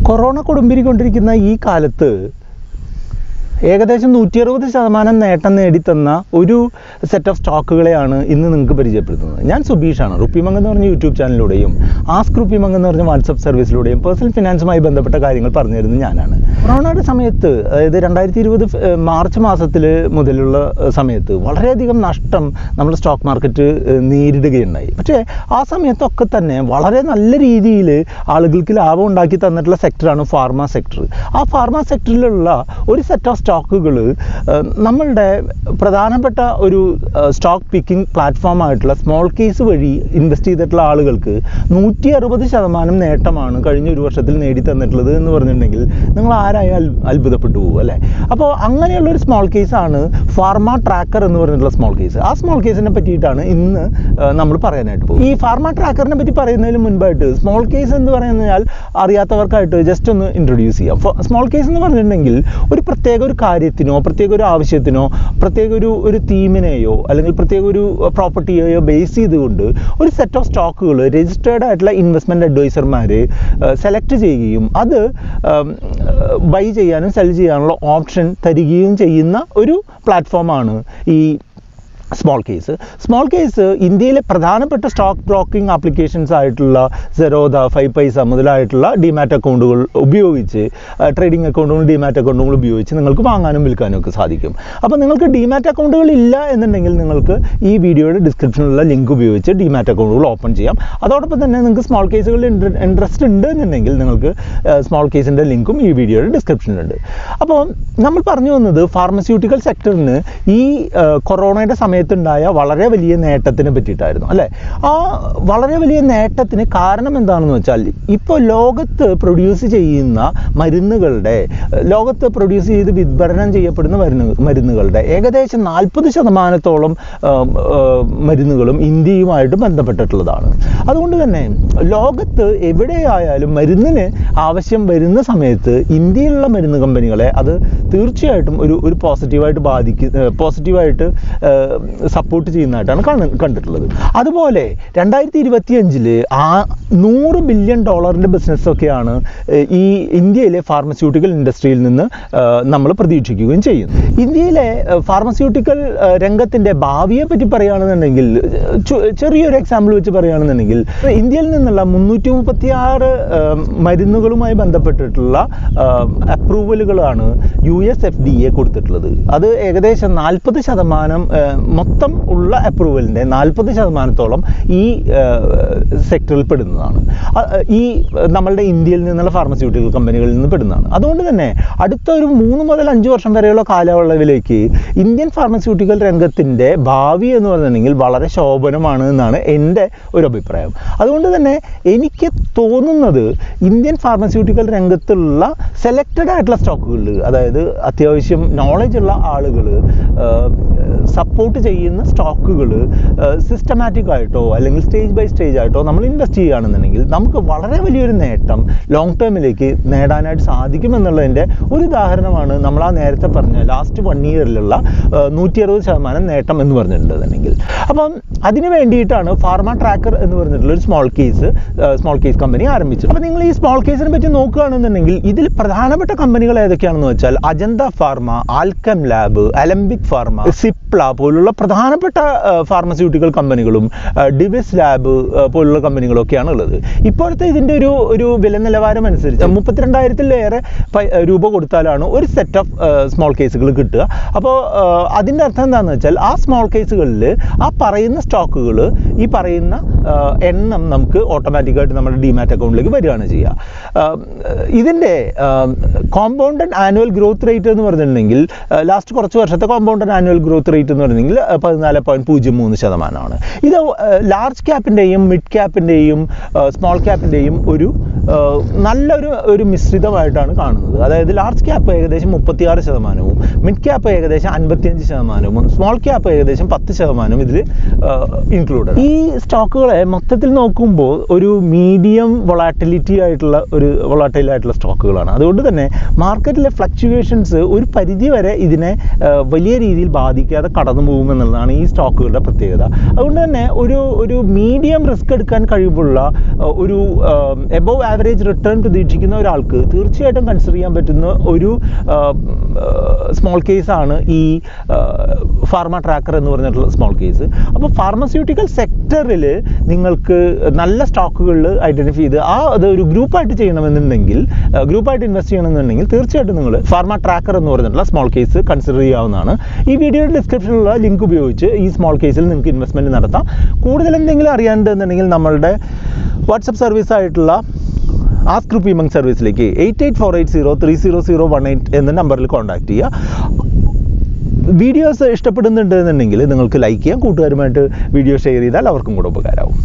corona കൊടുമ്പിരിക്കൊണ്ടിരിക്കുന്ന ഈ കാലത്ത് ഏകദേശം നൂറ്റി അറുപത് ശതമാനം നേട്ടം നേടിത്തന്ന ഒരു സെറ്റ് ഓഫ് സ്റ്റോക്കുകളെയാണ് ഇന്ന് നിങ്ങൾക്ക് പരിചയപ്പെടുത്തുന്നത് ഞാൻ സുബീഷാണ് റുപ്പിമംഗ് എന്ന് പറഞ്ഞ യൂട്യൂബ് ചാനലിലൂടെയും ആസ്ക് റുപ്പിമംഗ് എന്ന് പറഞ്ഞ വാട്സപ്പ് സർവീസിലൂടെയും പേഴ്സണൽ ഫിനാൻസുമായി ബന്ധപ്പെട്ട കാര്യങ്ങൾ പറഞ്ഞു തരുന്നത് ഞാനാണ് കൊറോണയുടെ സമയത്ത് അതായത് രണ്ടായിരത്തി ഇരുപത് മാർച്ച് മാസത്തിൽ മുതലുള്ള ഏഹ്, സമയത്ത് വളരെയധികം നഷ്ടം നമ്മുടെ സ്റ്റോക്ക് മാർക്കറ്റ് ഏഹ്, നേരിടുകയുണ്ടായി പക്ഷേ ആ സമയത്തൊക്കെ തന്നെ വളരെ നല്ല രീതിയിൽ ആളുകൾക്ക് ലാഭം ഉണ്ടാക്കി തന്നിട്ടുള്ള സെക്ടറാണ് ഫാർമ സെക്ടർ ആ ഫാർമ സെക്ടറിലുള്ള ഒരു സെറ്റ് ഓഫ് സ്റ്റോക്കുകൾ നമ്മളുടെ പ്രധാനപ്പെട്ട ഒരു സ്റ്റോക്ക് പിക്കിംഗ് പ്ലാറ്റ്ഫോം ആയിട്ടുള്ള സ്മോൾ കേസ് വഴി ഇൻവെസ്റ്റ് ചെയ്തിട്ടുള്ള ആളുകൾക്ക് നൂറ്റി അറുപത് ശതമാനം നേട്ടമാണ് കഴിഞ്ഞ ഒരു വർഷത്തിൽ നേടി തന്നിട്ടുള്ളത് എന്ന് പറഞ്ഞിട്ടുണ്ടെങ്കിൽ നിങ്ങൾ ആരായാൽ അൽ- അത്ഭുതപ്പെട്ടു പോകും അല്ലേ അപ്പോൾ അങ്ങനെയുള്ള ഒരു സ്മോൾ കേസാണ് ഫാർമ ട്രാക്കർ എന്ന് പറഞ്ഞിട്ടുള്ള സ്മോൾ കേസ് ആ സ്മോൾ കേസിനെ പറ്റിയിട്ടാണ് ഇന്ന് നമ്മൾ പറയാനായിട്ട് പോകും ഈ ഫാർമ ട്രാക്കറിനെ പറ്റി പറയുന്നതിന് മുൻപായിട്ട് സ്മോൾ കേസ് എന്ന് പറയുന്നതിനാൽ അറിയാത്തവർക്കായിട്ട് ജസ്റ്റ് ഒന്ന് ഇൻട്രൊഡ്യൂസ് ചെയ്യാം സ്മോൾ കേസ് എന്ന് പറഞ്ഞിട്ടുണ്ടെങ്കിൽ ഒരു പ്രത്യേക ഒരു കാര്യത്തിനോ പ്രത്യേക ഒരു ആവശ്യത്തിനോ പ്രത്യേക ഒരു ഒരു തീമിനെയോ അല്ലെങ്കിൽ പ്രത്യേക ഒരു പ്രോപ്പർട്ടിയെയോ ബേസ് ചെയ്തുകൊണ്ട് ഒരു സെറ്റ് ഓഫ് സ്റ്റോക്കുകൾ രജിസ്റ്റേർഡ് ആയിട്ടുള്ള ഇൻവെസ്റ്റ്മെൻറ്റ് അഡ്വൈസർമാർ സെലക്ട് ചെയ്യുകയും അത് ബൈ ചെയ്യാനും സെൽ ചെയ്യാനുള്ള ഓപ്ഷൻ തരികയും ചെയ്യുന്ന ഒരു പ്ലാറ്റ്ഫോമാണ് ഈ സ്മോൾ കേസ് സ്മോൾ കേസ് ഇന്ത്യയിലെ പ്രധാനപ്പെട്ട സ്റ്റോക്ക് ബ്രോക്കിംഗ് ആപ്ലിക്കേഷൻസ് ആയിട്ടുള്ള സെറോദ ഫൈവ് പൈസ മുതലായിട്ടുള്ള ഡിമാറ്റ് അക്കൗണ്ടുകൾ ഉപയോഗിച്ച് ട്രേഡിംഗ് അക്കൗണ്ടുകളും ഡിമാറ്റ് അക്കൗണ്ടുകളും ഉപയോഗിച്ച് നിങ്ങൾക്ക് വാങ്ങാനും വിൽക്കാനും ഒക്കെ സാധിക്കും അപ്പോൾ നിങ്ങൾക്ക് ഡിമാറ്റ് അക്കൗണ്ടുകൾ ഇല്ല എന്നുണ്ടെങ്കിൽ നിങ്ങൾക്ക് ഈ വീഡിയോയുടെ ഡിസ്ക്രിപ്ഷനിലുള്ള ലിങ്ക് ഉപയോഗിച്ച് ഡിമാറ്റ് അക്കൗണ്ടുകൾ ഓപ്പൺ ചെയ്യാം അതോടൊപ്പം തന്നെ നിങ്ങൾക്ക് സ്മോൾ കേസുകളിൽ ഇൻട്രസ്റ്റ് ഉണ്ട് എന്നുണ്ടെങ്കിൽ നിങ്ങൾക്ക് സ്മോൾ കേസിൻ്റെ ലിങ്കും ഈ വീഡിയോയുടെ ഡിസ്ക്രിപ്ഷനിലുണ്ട് അപ്പോൾ നമ്മൾ പറഞ്ഞു വന്നത് ഫാർമസ്യൂട്ടിക്കൽ സെക്ടറിന് ഈ ആ, കൊറോണയുടെ സമയത്തുണ്ടായ വളരെ വലിയ നേട്ടത്തിനെ പറ്റിയിട്ടായിരുന്നു അല്ലേ ആ വളരെ വലിയ നേട്ടത്തിന് കാരണം എന്താണെന്ന് വെച്ചാൽ ഇപ്പോൾ ലോകത്ത് പ്രൊഡ്യൂസ് ചെയ്യുന്ന മരുന്നുകളുടെ ലോകത്ത് പ്രൊഡ്യൂസ് ചെയ്ത് വിതരണം ചെയ്യപ്പെടുന്ന മരുന്ന് മരുന്നുകളുടെ ഏകദേശം നാൽപ്പത് ശതമാനത്തോളം ആ, ആ, മരുന്നുകളും ഇന്ത്യയുമായിട്ട് ബന്ധപ്പെട്ടിട്ടുള്ളതാണ് അതുകൊണ്ട് തന്നെ ലോകത്ത് എവിടെയായാലും മരുന്നിന് ആവശ്യം വരുന്ന സമയത്ത് ഇന്ത്യയിലുള്ള മരുന്ന് കമ്പനികളെ അത് തീർച്ചയായിട്ടും ഒരു ഒരു പോസിറ്റീവായിട്ട് ബാധിക്കുന്ന പോസിറ്റീവായിട്ട് സപ്പോർട്ട് ചെയ്യുന്നതായിട്ടാണ് കാണ കണ്ടിട്ടുള്ളത് അതുപോലെ രണ്ടായിരത്തി ഇരുപത്തി അഞ്ചില് ആ നൂറ് ബില്യൺ ഡോളറിൻ്റെ ബിസിനസ്സൊക്കെയാണ് ഏഹ്, ഈ ഇന്ത്യയിലെ ഫാർമസ്യൂട്ടിക്കൽ ഇൻഡസ്ട്രിയിൽ നിന്ന് നമ്മൾ പ്രതീക്ഷിക്കുകയും ചെയ്യുന്നു ഇന്ത്യയിലെ ഫാർമസ്യൂട്ടിക്കൽ രംഗത്തിൻ്റെ ഭാവിയെ പറ്റി പറയുകയാണെന്നുണ്ടെങ്കിൽ ഏഹ്, ചു- ചെറിയൊരു എക്സാമ്പിൾ വെച്ച് പറയുകയാണെന്നുണ്ടെങ്കിൽ ഇന്ത്യയിൽ നിന്നുള്ള മുന്നൂറ്റി മുപ്പത്തി ആറ് മരുന്നുകളുമായി ബന്ധപ്പെട്ടിട്ടുള്ള അപ്രൂവലുകളാണ് U S F D A കൊടുത്തിട്ടുള്ളത് അത് ഏകദേശം നാൽപ്പത് ശതമാനം ഏഹ്, മൊത്തം ഉള്ള അപ്രൂവലിൻ്റെ നാൽപ്പത് ശതമാനത്തോളം ഈ സെക്ടറിൽ പെടുന്നതാണ് അ- ഈ ഏഹ്, നമ്മളുടെ ഇന്ത്യയിൽ നിന്നുള്ള ഫാർമസ്യൂട്ടിക്കൽ കമ്പനികളിൽ നിന്ന് പെടുന്നതാണ് അതുകൊണ്ട് തന്നെ അടുത്ത ഒരു മൂന്ന് മുതൽ അഞ്ച് വർഷം വരെയുള്ള കാലയളവിലേക്ക് ഇന്ത്യൻ ഫാർമസ്യൂട്ടിക്കൽ രംഗത്തിൻ്റെ ഭാവി എന്ന് പറഞ്ഞിട്ടുണ്ടെങ്കിൽ വളരെ ശോഭനമാണ് എന്നാണ് എൻ്റെ ഒരു അഭിപ്രായം അതുകൊണ്ട് തന്നെ എനിക്ക് തോന്നുന്നത് ഇന്ത്യൻ ഫാർമസ്യൂട്ടിക്കൽ രംഗത്തുള്ള സെലക്റ്റഡ് ആയിട്ടുള്ള സ്റ്റോക്കുകളിൽ അതായത് അത്യാവശ്യം നോളജ് ഉള്ള ആളുകൾ സപ്പോർട്ട് ചെയ്യുന്ന സ്റ്റോക്കുകൾ സിസ്റ്റമാറ്റിക് ആയിട്ടോ അല്ലെങ്കിൽ സ്റ്റേജ് ബൈ സ്റ്റേജ് ആയിട്ടോ നമ്മൾ ഇൻവെസ്റ്റ് ചെയ്യുകയാണെന്നുണ്ടെങ്കിൽ നമുക്ക് വളരെ വലിയൊരു നേട്ടം ലോങ് ടേമിലേക്ക് നേടാനായിട്ട് സാധിക്കുമെന്നുള്ളതിൻ്റെ ഒരു ഉദാഹരണമാണ് നമ്മൾ ആ നേരത്തെ പറഞ്ഞ ലാസ്റ്റ് വൺ ഇയറിലുള്ള നൂറ്റി അറുപത് ശതമാനം നേട്ടം എന്ന് പറഞ്ഞിട്ടുണ്ടെന്നുണ്ടെങ്കിൽ അപ്പം അതിന് വേണ്ടിയിട്ടാണ് ഫാർമ ട്രാക്കർ എന്ന് പറഞ്ഞിട്ടുള്ള ഒരു small case small case company ആരംഭിച്ചത് അപ്പോൾ നിങ്ങൾ ഈ സ്മോൾ കേസിനെ പറ്റി നോക്കുകയാണെന്നുണ്ടെങ്കിൽ ഇതിൽ പ്രധാനപ്പെട്ട കമ്പനികൾ ഏതൊക്കെയാണെന്ന് വെച്ചാൽ Ajanta pharma Alkem lab Alembic pharma Cipla പോലുള്ള പ്രധാനപ്പെട്ട ഫാർമസ്യൂട്ടിക്കൽ കമ്പനികളും ഡിവിസ് ലാബ് പോലുള്ള കമ്പനികളൊക്കെയാണ് ഉള്ളത് ഇപ്പോഴത്തെ ഇതിൻ്റെ ഒരു ഒരു വില നിലവാരം അനുസരിച്ച് മുപ്പത്തിരണ്ടായിരത്തിലേറെ പൈ- രൂപ കൊടുത്താലാണ് ഒരു സെറ്റ് ഓഫ് സ്മോൾ കേസുകൾ കിട്ടുക അപ്പോൾ അതിൻ്റെ അർത്ഥം എന്താണെന്ന് വെച്ചാൽ ആ സ്മോൾ കേസുകളിൽ ആ പറയുന്ന സ്റ്റോക്കുകൾ ഈ പറയുന്ന ആ, എണ്ണം നമുക്ക് ഓട്ടോമാറ്റിക്കായിട്ട് നമ്മുടെ ഡിമാറ്റ് അക്കൗണ്ടിലേക്ക് വരികയാണ് ചെയ്യുക ഇതിൻ്റെ കോമ്പൗണ്ടഡ് ആനുവൽ ഗ്രോത്ത് റേറ്റ് എന്ന് പറഞ്ഞിട്ടുണ്ടെങ്കിൽ ലാസ്റ്റ് കുറച്ച് വർഷത്തെ കോമ്പൗണ്ടഡ് ആനുവൽ ഗ്രോത്ത് റേറ്റ് എന്ന് പറഞ്ഞിട്ടുണ്ടെങ്കിൽ പതിനാല് പോയിൻറ്റ് പൂജ്യം മൂന്ന് ശതമാനമാണ് ഇത് ലാർജ് ക്യാപ്പിൻ്റെയും മിഡ് ക്യാപ്പിൻ്റെയും സ്മോൾ ക്യാപ്പിൻ്റെയും ഒരു ആ, നല്ലൊരു ഒരു മിശ്രിതമായിട്ടാണ് കാണുന്നത് അതായത് ലാർജ് ക്യാപ്പ് ഏകദേശം മുപ്പത്തിയാറ് ശതമാനവും മിഡ് ക്യാപ്പ് ഏകദേശം അൻപത്തിയഞ്ച് ശതമാനവും സ്മോൾ ക്യാപ്പ് ഏകദേശം പത്ത് ശതമാനവും ഇതിൽ ഇൻക്ലൂഡഡ് ഈ സ്റ്റോക്കുകളെ മൊത്തത്തിൽ നോക്കുമ്പോൾ ഒരു മീഡിയം വൊളാറ്റിലിറ്റി ആയിട്ടുള്ള ഒരു വൊളാറ്റൈൽ ആയിട്ടുള്ള സ്റ്റോക്കുകളാണ് അതുകൊണ്ട് തന്നെ മാർക്കറ്റിലെ ഫ്ലക്ച്വേഷൻ വേരിയേഷൻസ് ഒരു പരിധി വരെ ഇതിനെ ആ, വലിയ രീതിയിൽ ബാധിക്കാതെ കടന്നു പോകുമെന്നുള്ളതാണ് ഈ സ്റ്റോക്കുകളുടെ പ്രത്യേകത അതുകൊണ്ട് തന്നെ ഒരു ഒരു മീഡിയം റിസ്ക് എടുക്കാൻ കഴിവുള്ള ആ, ഒരു എബോവ് ആവറേജ് റിട്ടേൺ പ്രതീക്ഷിക്കുന്ന ഒരാൾക്ക് തീർച്ചയായിട്ടും കൺസിഡർ ചെയ്യാൻ പറ്റുന്ന ഒരു സ്മോൾ കേസാണ് ഈ ഫാർമ ട്രാക്കർ എന്ന് പറഞ്ഞിട്ടുള്ള സ്മോൾ കേസ് അപ്പോൾ ഫാർമസ്യൂട്ടിക്കൽ സെക്ടറിൽ നിങ്ങൾക്ക് നല്ല സ്റ്റോക്കുകളിൽ ഐഡൻറ്റിഫൈ ചെയ്ത് ആ അത് ഒരു ഗ്രൂപ്പായിട്ട് ചെയ്യണമെന്നുണ്ടെങ്കിൽ ഗ്രൂപ്പായിട്ട് ഇൻവെസ്റ്റ് ചെയ്യണമെന്നുണ്ടെങ്കിൽ തീർച്ചയായിട്ടും നിങ്ങൾ ഫാർമ ട്രാക്കർ എന്ന് പറഞ്ഞിട്ടുള്ള സ്മോൾ കേസ് കൺസിഡർ ചെയ്യാവുന്നതാണ് ഈ വീഡിയോയുടെ ഡിസ്ക്രിപ്ഷനിലുള്ള ലിങ്ക് ഉപയോഗിച്ച് ഈ സ്മോൾ കേസിൽ നിങ്ങൾക്ക് ഇൻവെസ്റ്റ്മെൻറ്റ് നടത്താം കൂടുതൽ എന്തെങ്കിലും അറിയാനുണ്ടെന്നുണ്ടെങ്കിൽ നമ്മളുടെ വാട്സപ്പ് സർവീസ് ആയിട്ടുള്ള ആസ്ക് റുപ്പി മങ് സർവീസിലേക്ക് eight eight four eight zero three zero zero one eight എന്ന നമ്പറിൽ കോൺടാക്ട് ചെയ്യുക വീഡിയോസ് ഇഷ്ടപ്പെടുന്നുണ്ട് എന്നുണ്ടെങ്കിൽ നിങ്ങൾക്ക് ലൈക്ക് ചെയ്യാം കൂട്ടുകാരുമായിട്ട് വീഡിയോ ഷെയർ ചെയ്താൽ അവർക്കും കൂടെ ഉപകാരമാവും